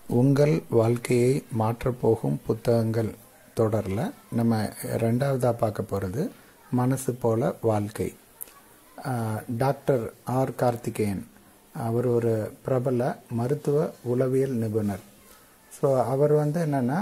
உங்கள் வாழ்க்கையை மாற்றப்போகும் புத்தகங்கள் தொடரில் நம்ம ரெண்டாவதாக பார்க்க போகிறது மனசு போல வாழ்க்கை ஆஹ் டாக்டர் ஆர் கார்த்திகேயன் அவர் ஒரு பிரபல மருத்துவ உளவியல் நிபுணர் ஸோ அவர் வந்து என்னென்னா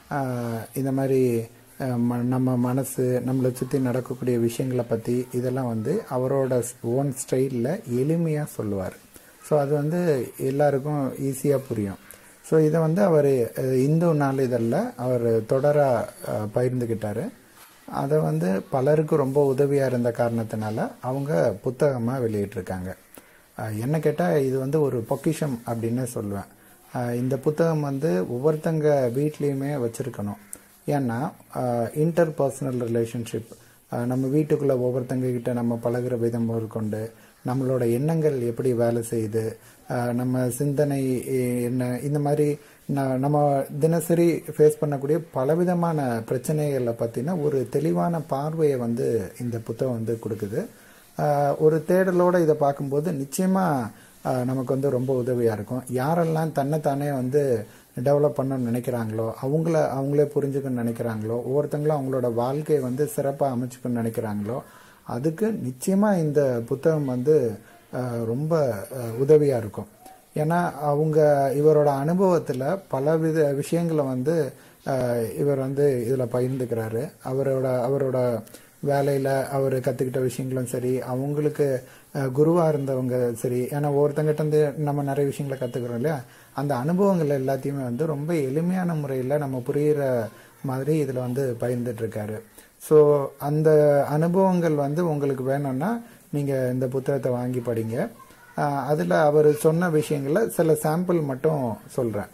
இந்த மாதிரி ஆஹ் ம- நம்ம மனசு நம்மளை சுற்றி நடக்கக்கூடிய விஷயங்களை பற்றி இதெல்லாம் வந்து அவரோட ஓன் ஸ்டைலில் எளிமையாக சொல்லுவார் ஸோ அது வந்து எல்லாருக்கும் ஈஸியாக புரியும் ஸோ இதை வந்து அவர் இந்து நாளிதழில் அவர் தொடராக பகிர்ந்துக்கிட்டாரு அதை வந்து பலருக்கு ரொம்ப உதவியாக இருந்த காரணத்தினால அவங்க புத்தகமாக வெளியிட்டிருக்காங்க அஹ் என்ன கேட்டால் இது வந்து ஒரு பொக்கிஷம் அப்படின்னு சொல்லுவேன் அஹ் இந்த புத்தகம் வந்து ஒவ்வொருத்தங்க வீட்லேயுமே வச்சுருக்கணும் ஏன்னா இன்டர் பர்சனல் ரிலேஷன்ஷிப் நம்ம வீட்டுக்குள்ளே ஒவ்வொருத்தங்க கிட்ட நம்ம பழகுற விதம் கொண்டு நம்மளோட எண்ணங்கள் எப்படி வேலை செய்யுது அஹ் நம்ம சிந்தனை எ- என்ன இந்த மாதிரி ந- நம்ம தினசரி ஃபேஸ் பண்ணக்கூடிய பலவிதமான பிரச்சனைகளை பற்றின ஒரு தெளிவான பார்வையை வந்து இந்த புத்தகம் வந்து கொடுக்குது அஹ் ஒரு தேடலோட இதை பார்க்கும்போது நிச்சயமாக நமக்கு வந்து ரொம்ப உதவியாக இருக்கும் யாரெல்லாம் தன்னைத்தானே வந்து டெவலப் பண்ணணும்னு நினைக்கிறாங்களோ அவங்கள அவங்களே புரிஞ்சுக்கணும்னு நினைக்கிறாங்களோ ஒவ்வொருத்தங்களும் அவங்களோட வாழ்க்கையை வந்து சிறப்பாக அமைச்சுக்கணும்னு நினைக்கிறாங்களோ அதுக்கு நிச்சயமாக இந்த புத்தகம் வந்து அஹ், ரொம்ப உதவியாக இருக்கும் ஏன்னா அவங்க இவரோட அனுபவத்தில் பலவித விஷயங்களை வந்து அஹ், இவர் வந்து இதில் பகிர்ந்துக்கிறாரு அவரோட அவரோட வேலையில் அவர் கற்றுக்கிட்ட விஷயங்களும் சரி அவங்களுக்கு குருவாக இருந்தவங்க சரி ஏன்னா ஒவ்வொருத்தங்கிட்ட இருந்து நம்ம நிறைய விஷயங்களை கற்றுக்குறோம் இல்லையா அந்த அனுபவங்கள் எல்லாத்தையுமே வந்து ரொம்ப எளிமையான முறையில் நம்ம புரிகிற மாதிரி இதில் வந்து பகிர்ந்துட்டு இருக்காரு ஸோ அந்த அனுபவங்கள் வந்து உங்களுக்கு வேணும்னா நீங்கள் இந்த புத்தகத்தை வாங்கி படிங்க அதில் அவர் சொன்ன விஷயங்களை சில சாம்பிள் மட்டும் சொல்கிறேன்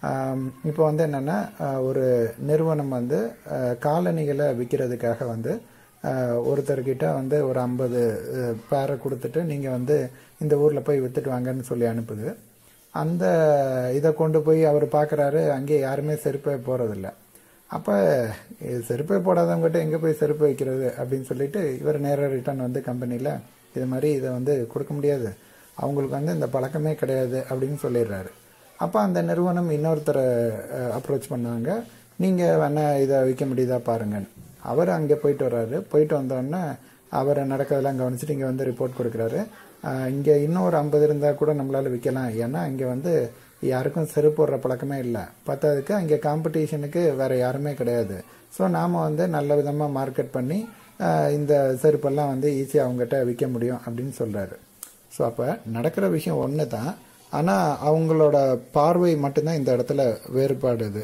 இப்போ வந்து என்னென்னா ஒரு நிறுவனம் வந்து ஆஹ், காலணிகளை விற்கிறதுக்காக வந்து ஆஹ், ஒருத்தர்கிட்ட வந்து ஒரு ஐம்பது பேரை கொடுத்துட்டு நீங்கள் வந்து இந்த ஊரில் போய் வித்துட்டு வாங்கன்னு சொல்லி அனுப்புது அந்த இதை கொண்டு போய் அவர் பார்க்குறாரு அங்கே யாருமே செருப்பே போகிறதில்ல அப்போ செருப்பே போடாதவங்ககிட்ட எங்கே போய் செருப்பு வைக்கிறது அப்படின்னு சொல்லிட்டு இவர் நேராக ரிட்டர்ன் வந்து கம்பெனியில் இது மாதிரி இதை வந்து கொடுக்க முடியாது அவங்களுக்கு வந்து இந்த பழக்கமே கிடையாது அப்படின்னு சொல்லிடுறாரு அப்போ அந்த நிறுவனம் இன்னொருத்தரை அப்ரோச் பண்ணாங்க நீங்கள் வேணா இதை விற்க முடியுதா பாருங்கன்னு அவர் அங்கே போயிட்டு வர்றாரு போயிட்டு வந்தோடனே அவரை நடக்கிறதெல்லாம் கவனிச்சுட்டு இங்கே வந்து ரிப்போர்ட் கொடுக்குறாரு இங்கே இன்னும் ஒரு ஐம்பது இருந்தால் கூட நம்மளால் விற்கலாம் ஏன்னா இங்கே வந்து யாருக்கும் செருப்பு போடுற பழக்கமே இல்லை பத்தாவதுக்கு அங்கே காம்படிஷனுக்கு வேற யாருமே கிடையாது ஸோ நாம் வந்து நல்ல விதமாக மார்க்கெட் பண்ணி ஆஹ், இந்த செருப்பெல்லாம் வந்து ஈஸியாக அவங்ககிட்ட விற்க முடியும் அப்படின்னு சொல்கிறாரு ஸோ அப்போ நடக்கிற விஷயம் ஒன்று தான் ஆனால் அவங்களோட பார்வை மட்டும்தான் இந்த இடத்துல வேறுபாடுது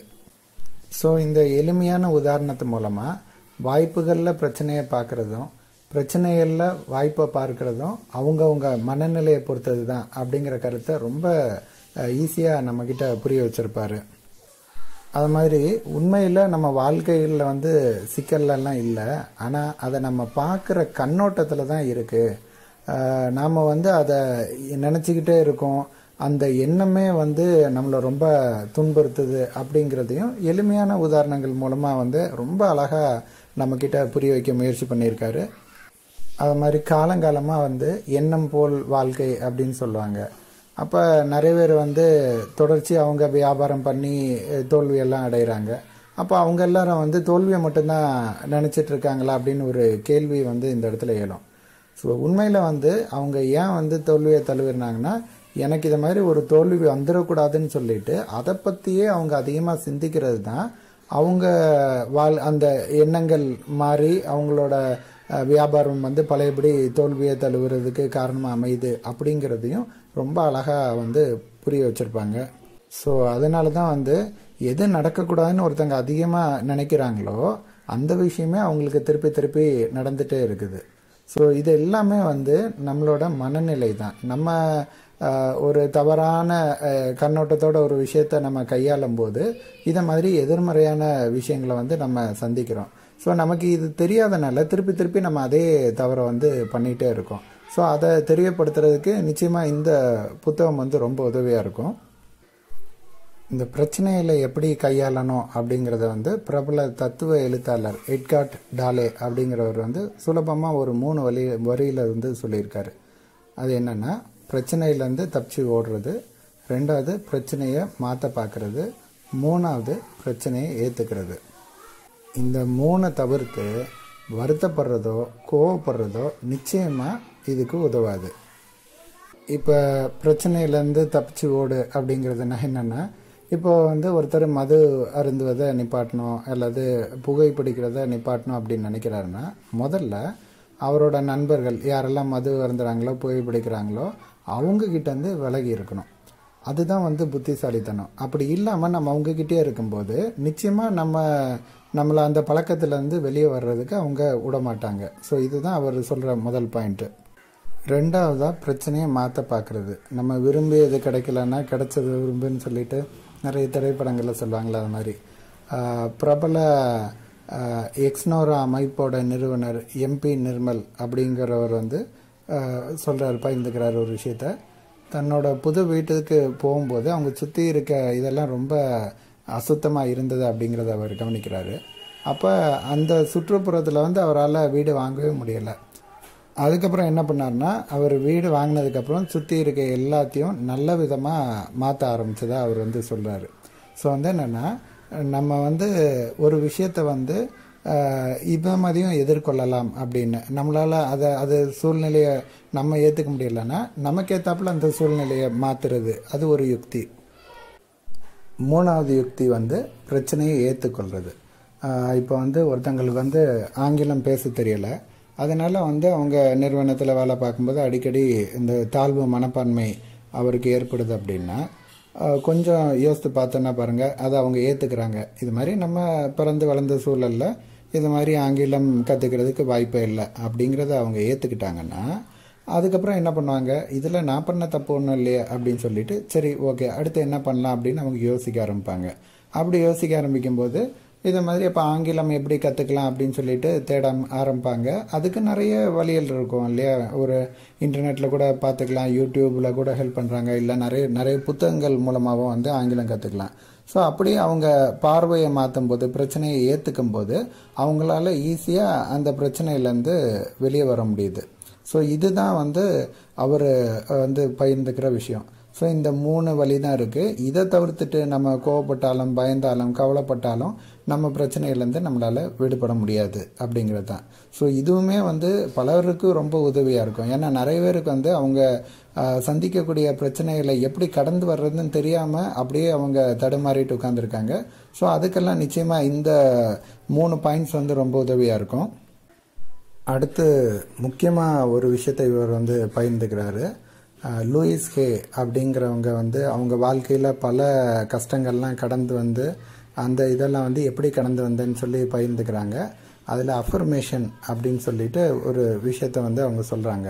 ஸோ இந்த எளிமையான உதாரணத்து மூலமாக வாய்ப்புகளில் பிரச்சனையை பார்க்குறதும் பிரச்சனைகளில் வாய்ப்பை பார்க்குறதும் அவங்கவுங்க மனநிலையை பொறுத்தது தான் அப்படிங்கிற கருத்தை ரொம்ப ஈஸியாக நம்மக்கிட்ட புரிய வச்சுருப்பாரு அது மாதிரி உண்மையில் நம்ம வாழ்க்கையில் வந்து சிக்கல்லாம் இல்லை ஆனால் அதை நம்ம பார்க்குற கண்ணோட்டத்தில் தான் இருக்குது நாம் வந்து அதை நினச்சிக்கிட்டே இருக்கோம் அந்த எண்ணமே வந்து நம்மளை ரொம்ப துன்புறுத்துது அப்படிங்கிறதையும் எளிமையான உதாரணங்கள் மூலமாக வந்து ரொம்ப அழகாக நம்மக்கிட்ட புரிய வைக்க முயற்சி பண்ணியிருக்காரு அது மாதிரி காலங்காலமாக வந்து எண்ணம் போல் வாழ்க்கை அப்படின்னு சொல்லுவாங்க அப்போ நிறைய பேர் வந்து தொடர்ச்சி அவங்க வியாபாரம் பண்ணி அஹ், தோல்வியெல்லாம் அடைகிறாங்க அப்போ அவங்க எல்லாரும் வந்து தோல்வியை மட்டும்தான் நினச்சிட்டு இருக்காங்களா அப்படின்னு ஒரு கேள்வி வந்து இந்த இடத்துல எழும் ஸோ உண்மையில் வந்து அவங்க ஏன் வந்து தோல்வியை தழுவினாங்கன்னா எனக்கு இது மாதிரி ஒரு தோல்வி வந்துடக்கூடாதுன்னு சொல்லிட்டு அதை பற்றியே அவங்க அதிகமாக சிந்திக்கிறது தான் அவங்க வாழ் அந்த எண்ணங்கள் மாறி அவங்களோட அஹ், வியாபாரம் வந்து பழையபடி தோல்வியை தழுவுறதுக்கு காரணமாக அமையுது அப்படிங்கிறதையும் ரொம்ப அழகாக வந்து புரிய வச்சுருப்பாங்க ஸோ அதனால தான் வந்து எது நடக்கக்கூடாதுன்னு ஒருத்தங்க அதிகமாக நினைக்கிறாங்களோ அந்த விஷயமே அவங்களுக்கு திருப்பி திருப்பி நடந்துகிட்டே இருக்குது ஸோ இது எல்லாமே வந்து நம்மளோட மனநிலை தான் நம்ம ஆஹ், ஒரு தவறான ஆஹ், கண்ணோட்டத்தோட ஒரு விஷயத்தை நம்ம கையாளும் போது இதை மாதிரி எதிர்மறையான விஷயங்களை வந்து நம்ம சந்திக்கிறோம் ஸோ நமக்கு இது தெரியாதனால திருப்பி திருப்பி நம்ம அதே தவறை வந்து பண்ணிகிட்டே இருக்கோம் ஸோ அதை தெரியப்படுத்துறதுக்கு நிச்சயமாக இந்த புத்தகம் வந்து ரொம்ப உதவியாக இருக்கும் இந்த பிரச்சனைகளை எப்படி கையாளணும் அப்படிங்கிறத வந்து பிரபல தத்துவ எழுத்தாளர் எட்காட் டாலே அப்படிங்கிறவர் வந்து சுலபமாக ஒரு மூணு வழி வரியில் வந்து சொல்லியிருக்காரு அது என்னன்னா பிரச்சனையிலேருந்து தப்பிச்சு ஓடுறது ரெண்டாவது பிரச்சனையை மாற்ற பார்க்கறது மூணாவது பிரச்சனையை ஏற்றுக்கிறது இந்த மூணை தவிர்த்து வருத்தப்படுறதோ கோவப்படுறதோ நிச்சயமாக இதுக்கு உதவாது இப்போ பிரச்சனையிலேருந்து தப்பிச்சு ஓடு அப்படிங்கிறதுனா என்னென்னா இப்போ வந்து ஒருத்தர் மது அருந்துவதை நிப்பாட்டணும் அல்லது புகைப்பிடிக்கிறத நிப்பாட்டணும் அப்படின்னு நினைக்கிறாருன்னா முதல்ல அவரோட நண்பர்கள் யாரெல்லாம் மது அருந்துறாங்களோ புகைப்பிடிக்கிறாங்களோ அவங்க கிட்டேருந்து விலகி இருக்கணும் அதுதான் வந்து புத்திசாலித்தனம் அப்படி இல்லாமல் நம்ம அவங்கக்கிட்டே இருக்கும்போது நிச்சயமாக நம்ம நம்மளை அந்த பழக்கத்துலேருந்து வெளியே வர்றதுக்கு அவங்க விட மாட்டாங்க ஸோ இதுதான் அவர் சொல்கிற முதல் பாயிண்ட்டு ரெண்டாவதாக பிரச்சனையை மாற்ற பார்க்குறது நம்ம விரும்பியது கிடைக்கலன்னா கிடைச்சது விரும்புன்னு சொல்லிட்டு நிறைய திரைப்படங்களில் சொல்லுவாங்களே அது மாதிரி ஆஹ் பிரபல ஆஹ் எக்ஸ்னோரா அமைப்போட நிறுவனர் எம்பி நிர்மல் அப்படிங்கிறவர் வந்து சொல்கிறார் பகிர்ந்துக்கிறார் ஒரு விஷயத்த தன்னோட புது வீட்டுக்கு போகும்போது அவங்க சுற்றி இருக்க இதெல்லாம் ரொம்ப அசுத்தமாக இருந்தது அப்படிங்கிறத அவர் கவனிக்கிறாரு அப்போ அந்த சுற்றுப்புறத்தில் வந்து அவரால் வீடு வாங்கவே முடியலை அதுக்கப்புறம் என்ன பண்ணார்னா அவர் வீடு வாங்கினதுக்கப்புறம் சுற்றி இருக்க எல்லாத்தையும் நல்ல விதமாக மாற்ற ஆரம்பிச்சதா அவர் வந்து சொல்கிறாரு ஸோ வந்து என்னென்னா நம்ம வந்து ஒரு விஷயத்தை வந்து இப்போ மாதிரியும் எதிர்கொள்ளலாம் அப்படின்னு நம்மளால் அதை அது சூழ்நிலையை நம்ம ஏற்றுக்க முடியலன்னா நமக்கேற்றாப்புல அந்த சூழ்நிலையை மாற்றுறது அது ஒரு யுக்தி மூணாவது யுக்தி வந்து பிரச்சனையை ஏற்றுக்கொள்கிறது இப்போ வந்து ஒருத்தங்களுக்கு வந்து ஆங்கிலம் பேச தெரியலை அதனால் வந்து அவங்க நிறுவனத்தில் வேலை பார்க்கும்போது அடிக்கடி இந்த தாழ்வு மனப்பான்மை அவருக்கு ஏற்படுது அப்படின்னா கொஞ்சம் யோசித்து பார்த்தோன்னா பாருங்கள் அதை அவங்க ஏற்றுக்கிறாங்க இது மாதிரி நம்ம பிறந்து வளர்ந்த சூழலில் இது மாதிரி ஆங்கிலம் கற்றுக்கிறதுக்கு வாய்ப்பே இல்லை அப்படிங்கிறத அவங்க ஏற்றுக்கிட்டாங்கன்னா அதுக்கப்புறம் என்ன பண்ணுவாங்க இதில் நான் பண்ண தப்பு ஒன்றும் இல்லையே அப்படின்னு சொல்லிட்டு சரி ஓகே அடுத்து என்ன பண்ணலாம் அப்படின்னு அவங்க யோசிக்க ஆரம்பிப்பாங்க அப்படி யோசிக்க ஆரம்பிக்கும்போது இதை மாதிரி இப்போ ஆங்கிலம் எப்படி கற்றுக்கலாம் அப்படின்னு சொல்லிட்டு தேட ஆரம்பிப்பாங்க அதுக்கு நிறைய வழிகள் இருக்கும் இல்லையா ஒரு இன்டர்நெட்டில் கூட பார்த்துக்கலாம் யூடியூப்பில் கூட ஹெல்ப் பண்ணுறாங்க இல்லை நிறைய நிறைய புத்தகங்கள் மூலமாகவும் வந்து ஆங்கிலம் கற்றுக்கலாம் ஸோ அப்படியே அவங்க பார்வையை மாற்றும் போது பிரச்சனையை ஏற்றுக்கும் போது அவங்களால ஈஸியாக அந்த பிரச்சனையிலேருந்து வெளியே வர முடியுது ஸோ இதுதான் வந்து அவர் வந்து பகிர்ந்துக்கிற விஷயம் ஸோ இந்த மூணு வழி தான் இருக்குது இதை தவிர்த்துட்டு நம்ம கோவப்பட்டாலும் பயந்தாலும் கவலைப்பட்டாலும் நம்ம பிரச்சனையிலேருந்து நம்மளால் விடுபட முடியாது அப்படிங்கிறது தான் ஸோ இதுவுமே வந்து பலருக்கு ரொம்ப உதவியாக இருக்கும் ஏன்னா நிறைய பேருக்கு வந்து அவங்க சந்திக்கக்கூடிய பிரச்சனைகளை எப்படி கடந்து வர்றதுன்னு தெரியாமல் அப்படியே அவங்க தடுமாறிட்டு உட்காந்துருக்காங்க ஸோ அதுக்கெல்லாம் நிச்சயமாக இந்த மூணு பாயிண்ட்ஸ் வந்து ரொம்ப உதவியாக இருக்கும் அடுத்து முக்கியமாக ஒரு விஷயத்தை இவர் வந்து பகிர்ந்துக்கிறாரு லூயிஸ் ஹே அப்படிங்கிறவங்க வந்து அவங்க வாழ்க்கையில் பல கஷ்டங்கள்லாம் கடந்து வந்து அந்த இதெல்லாம் வந்து எப்படி கடந்து வந்தேன்னு சொல்லி பகிர்ந்துக்கிறாங்க அதில் அஃபர்மேஷன் அப்படின்னு சொல்லிட்டு ஒரு விஷயத்த வந்து அவங்க சொல்கிறாங்க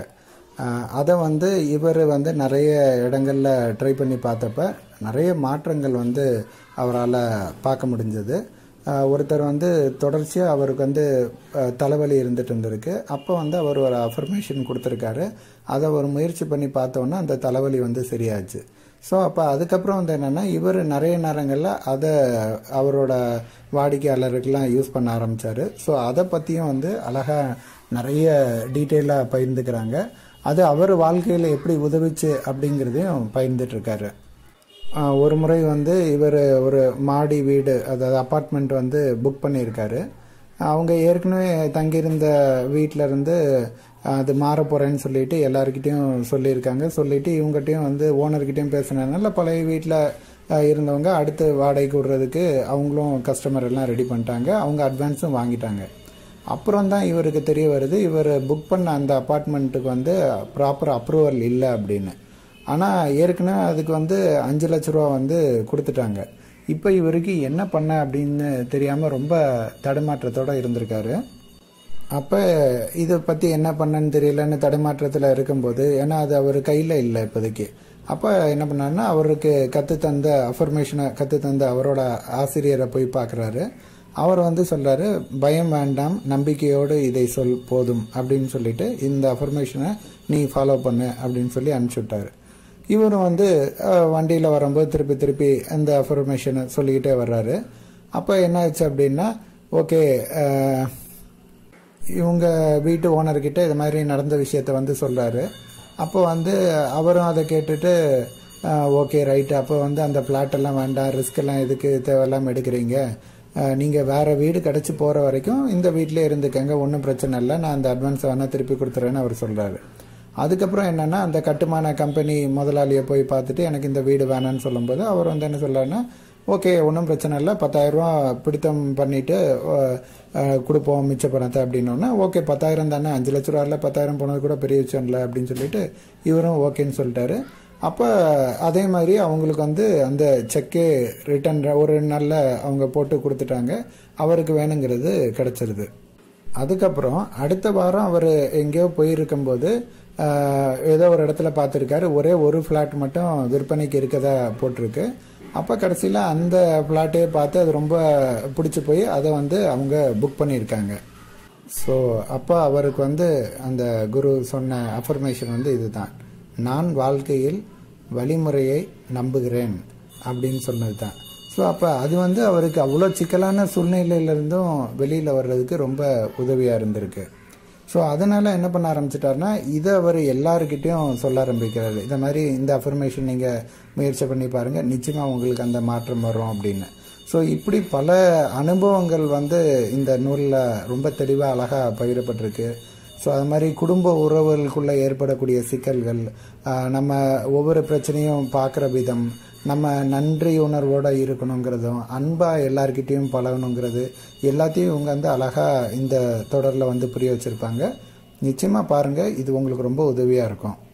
அதை வந்து இவர் வந்து நிறைய இடங்களில் ட்ரை பண்ணி பார்த்தப்ப நிறைய மாற்றங்கள் வந்து அவரால் பார்க்க முடிஞ்சது ஒருத்தர் வந்து தொடர்ச்சியாக அவருக்கு வந்து தலைவலி இருந்துட்டு இருந்திருக்கு அப்போ வந்து அவர் ஒரு அஃபர்மேஷன் கொடுத்துருக்காரு அதை ஒரு முயற்சி பண்ணி பார்த்தோன்னா அந்த தலைவலி வந்து சரியாச்சு ஸோ அப்போ அதுக்கப்புறம் வந்து என்னென்னா இவர் நிறைய நேரங்களில் அதை அவரோட வாடிக்கையாளருக்கெல்லாம் யூஸ் பண்ண ஆரம்பித்தார் ஸோ அதை பற்றியும் வந்து அழகாக நிறைய டீட்டெயிலாக பகிர்ந்துக்கிறாங்க அது அவர் வாழ்க்கையில் எப்படி உதவிச்சு அப்படிங்கிறதையும் பகிர்ந்துட்டுருக்காரு ஒரு முறை வந்து இவர் ஒரு மாடி வீடு அதாவது அப்பார்ட்மெண்ட் வந்து புக் பண்ணியிருக்காரு அவங்க ஏற்கனவே தங்கியிருந்த வீட்டில் இருந்து அது மாற போகிறேன்னு சொல்லிட்டு எல்லாருக்கிட்டையும் சொல்லியிருக்காங்க சொல்லிட்டு இவங்ககிட்டையும் வந்து ஓனர்கிட்டையும் பேசினதுனால பழைய வீட்டில் இருந்தவங்க அடுத்து வாடகைக்கு விடுறதுக்கு அவங்களும் கஸ்டமர் எல்லாம் ரெடி பண்ணிட்டாங்க அவங்க அட்வான்ஸும் வாங்கிட்டாங்க அப்புறம் தான் இவருக்கு தெரிய வருது இவர் புக் பண்ண அந்த அப்பார்ட்மெண்ட்டுக்கு வந்து ப்ராப்பர் அப்ரூவல் இல்லை அப்படின்னு ஆனால் ஏற்கனவே அதுக்கு வந்து அஞ்சு லட்ச ரூபா வந்து கொடுத்துட்டாங்க இப்போ இவருக்கு என்ன பண்ண அப்படின்னு தெரியாமல் ரொம்ப தடுமாற்றத்தோடு இருந்திருக்காரு அப்போ இதை பற்றி என்ன பண்ணன்னு தெரியலன்னு தடுமாற்றத்தில் இருக்கும்போது ஏன்னா அது அவர் கையில் இல்லை இப்போதைக்கு அப்போ என்ன பண்ணாருன்னா அவருக்கு கற்று தந்த அஃபர்மேஷனை கற்று தந்த அவரோட ஆசிரியரை போய் பார்க்குறாரு அவர் வந்து சொல்கிறாரு பயம் வேண்டாம் நம்பிக்கையோடு இதை சொல் போதும் அப்படின்னு சொல்லிட்டு இந்த அஃபர்மேஷனை நீ ஃபாலோ பண்ணு அப்படின்னு சொல்லி அனுப்பிச்சி விட்டாரு இவரும் வந்து வண்டியில் வரும்போது திருப்பி திருப்பி அந்த அஃபர்மேஷனை சொல்லிக்கிட்டே வர்றாரு அப்போ என்ன ஆச்சு அப்படின்னா ஓகே இவங்க வீட்டு ஓனர்கிட்ட இது மாதிரி நடந்த விஷயத்த வந்து சொல்கிறாரு அப்போ வந்து அவரும் அதை கேட்டுட்டு ஓகே ரைட்டு அப்போ வந்து அந்த பிளாட் எல்லாம் வேண்டாம் ரிஸ்க் எல்லாம் எதுக்கு தேவையில்லாமல் எடுக்கிறீங்க நீங்கள் வேற வீடு கிடச்சி போகிற வரைக்கும் இந்த வீட்டிலே இருந்துக்கங்க ஒன்றும் பிரச்சனை இல்லை நான் அந்த அட்வான்ஸை வேணால் திருப்பி கொடுத்துறேன்னு அவர் சொல்கிறாரு அதுக்கப்புறம் என்னன்னா அந்த கட்டுமான கம்பெனி முதலாளியை போய் பார்த்துட்டு எனக்கு இந்த வீடு வேணான்னு சொல்லும்போது அவர் வந்து என்ன சொல்றாருன்னா ஓகே ஒன்றும் பிரச்சனை இல்லை பத்தாயிரம் ரூபா பிடித்தம் பண்ணிட்டு அஹ், அஹ், கொடுப்போம் மிச்ச பணத்தை அப்படின்னோடனே ஓகே பத்தாயிரம் தானே அஞ்சு லட்ச ரூபாயில் பத்தாயிரம் போனது கூட பெரிய விஷயம் இல்லை அப்படின்னு சொல்லிட்டு இவரும் ஓகேன்னு சொல்லிட்டாரு அப்போ அதே மாதிரி அவங்களுக்கு வந்து அந்த செக்கே ரிட்டர்ன் ஒரு நல்ல அவங்க போட்டு கொடுத்துட்டாங்க அவருக்கு வேணுங்கிறது கிடைச்சிருது அதுக்கப்புறம் அடுத்த வாரம் அவர் எங்கேயோ போயிருக்கும்போது ஆஹ், ஏதோ ஒரு இடத்துல பார்த்துருக்காரு ஒரே ஒரு ஃப்ளாட் மட்டும் விற்பனைக்கு இருக்கதா போட்டிருக்கு அப்போ கடைசியில் அந்த ஃப்ளாட்டே பார்த்து அது ரொம்ப பிடிச்சி போய் அதை வந்து அவங்க புக் பண்ணியிருக்காங்க ஸோ அப்போ அவருக்கு வந்து அந்த குரு சொன்ன அஃபர்மேஷன் வந்து இதுதான் நான் வாழ்க்கையில் வழிமுறையை நம்புகிறேன் அப்படின்னு சொன்னது தான் ஸோ அப்போ அது வந்து அவருக்கு அவ்வளோ சிக்கலான சூழ்நிலையிலிருந்தும் வெளியில் வர்றதுக்கு ரொம்ப உதவியாக இருந்திருக்கு ஸோ அதனால என்ன பண்ண ஆரம்பிச்சிட்டாருன்னா இதை அவர் எல்லாருக்கிட்டையும் சொல்ல ஆரம்பிக்கிறாரு இந்த மாதிரி இந்த அஃபர்மேஷன் நீங்கள் முயற்சி பண்ணி பாருங்கள் நிச்சயமாக உங்களுக்கு அந்த மாற்றம் வரும் அப்படின்னு ஸோ இப்படி பல அனுபவங்கள் வந்து இந்த நூலில் ரொம்ப தெளிவாக அழகாக பகிரப்பட்டிருக்கு ஸோ அது மாதிரி குடும்ப உறவுகளுக்குள்ளே ஏற்படக்கூடிய சிக்கல்கள் ஆஹ் நம்ம ஒவ்வொரு பிரச்சனையும் பார்க்குற விதம் நம்ம நன்றி உணர்வோடு இருக்கணுங்கிறதும் அன்பாக எல்லார்கிட்டேயும் பழகணுங்கிறது எல்லாத்தையும் இவங்க வந்து அழகாக இந்த தொடரில் வந்து புரிய வச்சுருப்பாங்க நிச்சயமாக பாருங்கள் இது உங்களுக்கு ரொம்ப உதவியாக இருக்கும்